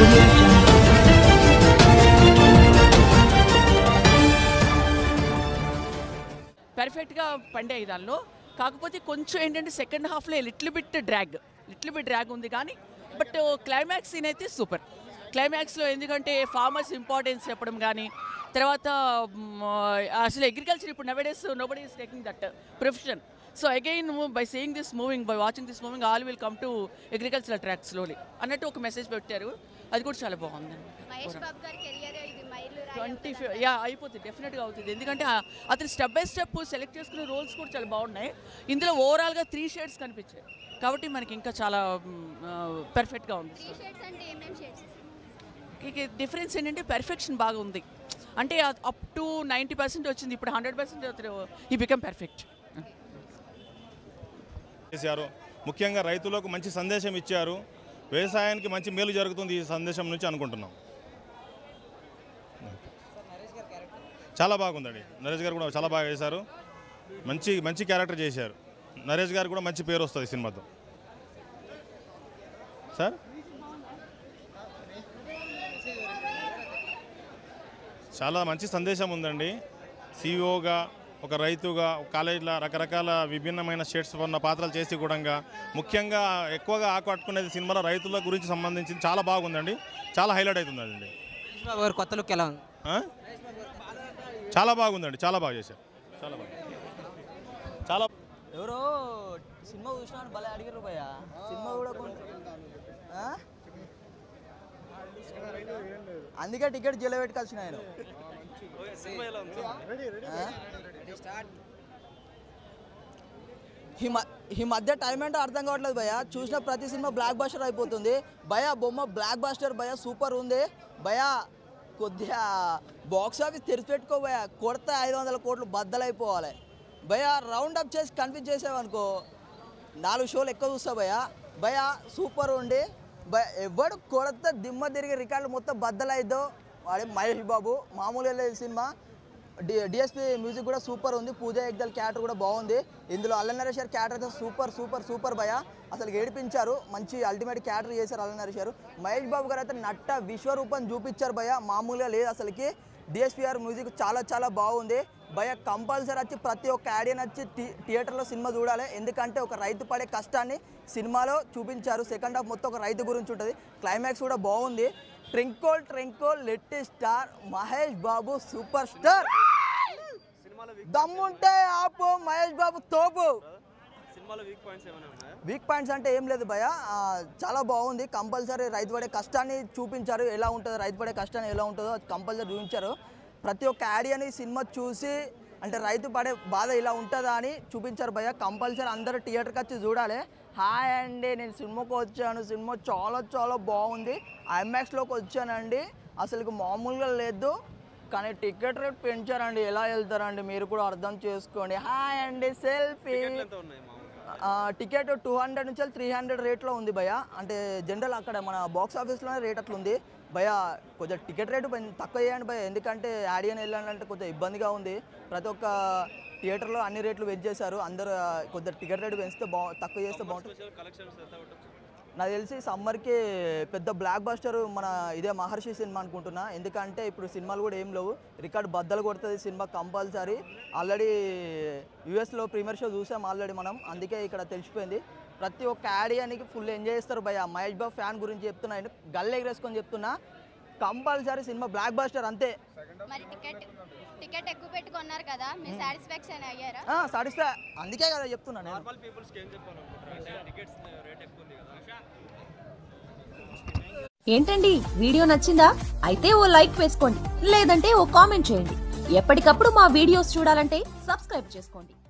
audio jungle. పర్ఫెక్ట్గా పండాయి దానిలో కాకపోతే కొంచెం ఏంటంటే సెకండ్ హాఫ్లో little bit drag little bit drag ఉంది కానీ బట్ క్లైమాక్స్ సీన్ అయితే సూపర్ క్లైమాక్స్లో ఎందుకంటే ఫార్మర్స్ ఇంపార్టెన్స్ చెప్పడం కానీ తర్వాత మ్, అసలు అగ్రికల్చర్ ఇప్పుడు nowadays nobody is taking that profession so again by saying this moving by watching this moving all will come to agricultural track slowly అన్నట్టు ఒక మెసేజ్ పెట్టారు అది కూడా చాలా బాగుంది మహేష్ బాబు గారి కెరియర్ ఇది మైలు ట్వంటీ యా అయిపోతుంది డెఫినెట్గా అవుతుంది ఎందుకంటే ఆ- అతను స్టెప్ బై స్టెప్ సెలెక్ట్ చేసుకునే రోల్స్ కూడా చాలా బాగున్నాయి ఇందులో ఓవరాల్గా త్రీ షేడ్స్ కనిపించాయి కాబట్టి మనకి ఇంకా చాలా పర్ఫెక్ట్గా ఉంది త్రీ షేడ్స్ అంటే ఏమేమి షేడ్స్ ఇక డిఫరెన్స్ ఏంటంటే పెర్ఫెక్షన్ బాగా ఉంది అంటే అప్ టు నైంటీ పర్సెంట్ వచ్చింది ఇప్పుడు హండ్రెడ్ పర్సెంట్ ఈ బికమ్ పర్ఫెక్ట్ చేశారు ముఖ్యంగా రైతులకు మంచి సందేశం ఇచ్చారు వ్యవసాయానికి మంచి మేలు జరుగుతుంది ఈ సందేశం నుంచి అనుకుంటున్నాం చాలా బాగుందండి నరేష్ గారు కూడా చాలా బాగా చేశారు మంచి మంచి క్యారెక్టర్ చేశారు నరేష్ గారు కూడా మంచి పేరు వస్తుంది సినిమాతో సార్ చాలా మంచి సందేశం ఉందండి సిఇఓగా ఒక రైతుగా ఒక కాలేజీలో రకరకాల విభిన్నమైన షేడ్స్ ఉన్న పాత్రలు చేసి కూడా ముఖ్యంగా ఎక్కువగా ఆకట్టుకునేది సినిమాలో రైతుల గురించి సంబంధించి చాలా బాగుందండి చాలా హైలైట్ అవుతుందండి మహేష్ బాబు గారు కొత్త లుక్ ఎలా ఉంది ఆ? చాలా బాగుందండి చాలా బాగా చేశారు చాలా బాగా చాలా ఎవరో సినిమా చూసినా భలే అడిగారు భయ్య సినిమా కూడా కొన్- ఆ? అందుకే టికెట్ జైలు పెట్టుకొచ్చిన ఆయన ఆ? ఈ మ- ఈ మధ్య టైం ఏంటో అర్థం కావట్లేదు భయ్య చూసిన ప్రతి సినిమా బ్లాక్ బాస్టర్ అయిపోతుంది భయ బొమ్మ బ్లాక్ బాస్టర్ భయ సూపర్ ఉంది భయ కొద్దిగా బాక్స్ ఆఫీస్ తెరిచిపెట్టుకో భయ కొడితే ఐదు వందల కోట్లు బద్దలైపోవాలి భయ రౌండ్ అప్ చేసి కన్ఫ్యూజ్ చేసావనుకో నాలుగు షోలు ఎక్కువ చూస్తా భయ భయ సూపర్ ఉండి భయ ఎవడు కొడితే దిమ్మ తిరిగి రికార్డులు మొత్తం బద్దలైద్దో వాడే మహేష్ బాబు మామూలుగా లేదు సినిమా డి డిఎస్పి మ్యూజిక్ కూడా సూపర్ ఉంది పూజ ఎగ్దల్ క్యారెక్టర్ కూడా బాగుంది ఇందులో అల్ల నరేష్ గారి క్యారెక్టర్ అయితే సూపర్ సూపర్ సూపర్ భయ అసలు ఏడిపించారు మంచి అల్టిమేట్ క్యారెక్టర్ చేశారు అల్ల నరేష్ గారు మహేష్ బాబు గారు అయితే నట్ట విశ్వరూపం చూపించారు భయ మామూలుగా లేదు అసలుకి డిఎస్పిఆర్ మ్యూజిక్ చాలా చాలా బాగుంది భయ కంపల్సరీ వచ్చి ప్రతి ఒక్క ఆడియన్ వచ్చి థి థియేటర్లో సినిమా చూడాలి ఎందుకంటే ఒక రైతు పడే కష్టాన్ని సినిమాలో చూపించారు సెకండ్ హాఫ్ మొత్తం ఒక రైతు గురించి ఉంటుంది క్లైమాక్స్ కూడా బాగుంది ట్రింకోల్ ట్రింకోల్ let star Mahesh Babu super star దమ్ముంటే ఆపు మహేష్ బాబు తోపు వీక్ పాయింట్స్ అంటే ఏం లేదు భయ ఆ, చాలా బాగుంది కంపల్సరీ రైతు పడే కష్టాన్ని చూపించారు ఎలా ఉంటుందో రైతు పడే కష్టాన్ని ఎలా ఉంటుందో కంపల్సరీ చూపించారు ప్రతి ఒక్క ఆడియన్ ఈ సినిమా చూసి అంటే రైతు పడే బాధ ఇలా ఉంటుందా అని చూపించారు భయ కంపల్సరీ అందరూ థియేటర్కి వచ్చి చూడాలి హాయ్ అండి నేను సినిమాకి వచ్చాను సినిమా చాలా చాలా బాగుంది ఐమాక్స్లోకి వచ్చానండి అసలు మామూలుగా లేదు కానీ టికెట్ రేట్ పెంచారండి ఎలా వెళ్తారండి మీరు కూడా అర్థం చేసుకోండి హాయ్ అండి సెల్ఫీ టికెట్ టూ హండ్రెడ్ నుంచి త్రీ హండ్రెడ్ రేట్లో ఉంది భయ అంటే జనరల్ అక్కడ మన బాక్స్ ఆఫీస్లోనే రేట్ అట్లా ఉంది భయ కొంచెం టికెట్ రేటు పెం- తక్కువ చేయండి భయ ఎందుకంటే ఆడియన్ వెళ్ళాలంటే కొంచెం ఇబ్బందిగా ఉంది ప్రతి ఒక్క థియేటర్లో అన్ని రేట్లు వెజ్ చేశారు అందరూ ఆ, కొద్దిగా టికెట్ రేటు పెంచితే బా తక్కువ చేస్తే బాగుంటుంది నాకు తెలిసి సమ్మర్కి పెద్ద బ్లాక్ బస్టర్ మన ఇదే మహర్షి సినిమా అనుకుంటున్నా ఎందుకంటే ఇప్పుడు సినిమాలు కూడా ఏం లేవు రికార్డ్ బద్దలు కొడుతుంది సినిమా కంపల్సరీ ఆల్రెడీ యూఎస్లో ప్రీమియర్ షో చూసాం ఆల్రెడీ మనం అందుకే ఇక్కడ తెలిసిపోయింది ప్రతి ఒక్క ఆడియానికి ఫుల్ ఎంజాయ్ చేస్తారు భయ మహేష్ బాబు ఫ్యాన్ గురించి చెప్తున్నా నేను గల్ల ఎగరేసుకొని చెప్తున్నా కంపల్సరీ సినిమా బ్లాక్ బస్టర్ అంతే మరి టికెట్ టికెట్ ఎక్కువ పెట్టుకున్నారు కదా మీరు సాటిస్ఫాక్షన్ అయ్యారా సాటిస్ఫై అందుకే కదా చెప్తున్నా నేను ఏంటండి వీడియో నచ్చిందా అయితే ఓ లైక్ వేసుకోండి లేదంటే ఓ కామెంట్ చేయండి ఎప్పటికప్పుడు మా వీడియోస్ చూడాలంటే సబ్స్క్రైబ్ చేసుకోండి